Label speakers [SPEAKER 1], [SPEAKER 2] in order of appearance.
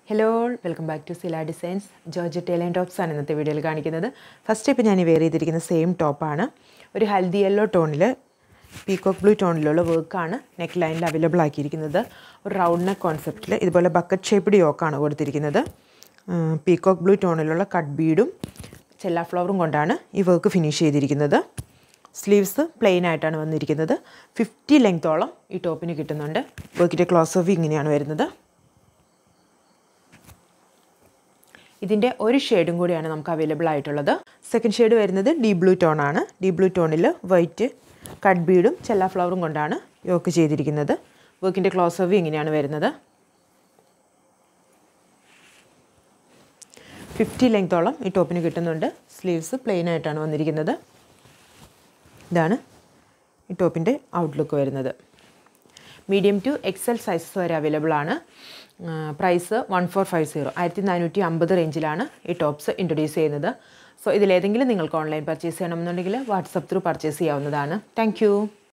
[SPEAKER 1] hello welcome back to Sila designs georgette tail line tops ആണ് ഇന്നത്തെ വീഡിയോയിൽ കാണിക്കുന്നത് ഫസ്റ്റ് ഇപ്പോൾ ഞാൻ വെയർ ചെയ്തിരിക്കുന്ന സെയിം ടോപ്പാണ് ഒരു ഹൽദി യെല്ലോ ടോണിൽ പീകോക്ക് ബ്ലൂ ടോണിലുള്ള വർക്കാണ് നെക്ക് ലൈനിൽ അവൈലബിൾ ആക്കിയിരിക്കുന്നത് ഒരു റൗണ്ട് നെക്ക് കോൺസെപ്റ്റിൽ ഇതുപോലെ ബക്കറ്റ് ഷേപ്പ്ഡ് യോക്കാണ് കൊടുത്തിരിക്കുന്നത് പീകോക്ക് ബ്ലൂ ടോണിലുള്ള കട്ട് ബീഡും ചെല്ലാ ഫ്ലവറും കൊണ്ടാണ് ഈ വർക്ക് ഫിനിഷ് ചെയ്തിരിക്കുന്നത് സ്ലീവ്സ് പ്ലെയിൻ ആയിട്ടാണ് വന്നിരിക്കുന്നത് ഫിഫ്റ്റി ലെങ്ത്തോളം ഈ ടോപ്പിന് കിട്ടുന്നുണ്ട് വർക്കിൻ്റെ ക്ലോസ് ഓഫ് ഇങ്ങനെയാണ് വരുന്നത് ഇതിൻ്റെ ഒരു ഷെയ്ഡും കൂടിയാണ് നമുക്ക് അവൈലബിൾ ആയിട്ടുള്ളത് സെക്കൻഡ് ഷെയ്ഡ് വരുന്നത് ഡീ ബ്ലൂ ടോൺ ആണ് ഡീ ബ്ലൂ ടോണിൽ വൈറ്റ് കട്ട് ബീഡും ചെല്ലാ ഫ്ലവറും കൊണ്ടാണ് യോക്ക് ചെയ്തിരിക്കുന്നത് വർക്കിൻ്റെ ക്ലോസ് ഓഫ് ഇങ്ങനെയാണ് വരുന്നത് ഫിഫ്റ്റി ലെങ്ത്തോളം ഈ ടോപ്പിന് കിട്ടുന്നുണ്ട് സ്ലീവ്സ് പ്ലെയിൻ ആയിട്ടാണ് വന്നിരിക്കുന്നത് ഇതാണ് ഈ ടോപ്പിൻ്റെ ഔട്ട്ലുക്ക് വരുന്നത് മീഡിയം ടു എക്സൽ സൈസസ് വരെ അവൈലബിൾ ആണ് price one four five zero ആയിരത്തി നാനൂറ്റി അമ്പത് റേഞ്ചിലാണ് ഈ ടോപ്സ് ഇൻട്രൊഡ്യൂസ് ചെയ്യുന്നത് സോ ഇതിലേതെങ്കിലും നിങ്ങൾക്ക് ഓൺലൈൻ പർച്ചേസ് ചെയ്യണമെന്നുണ്ടെങ്കിൽ വാട്സപ്പ് ത്രൂ പർച്ചേസ് ചെയ്യാവുന്നതാണ് താങ്ക്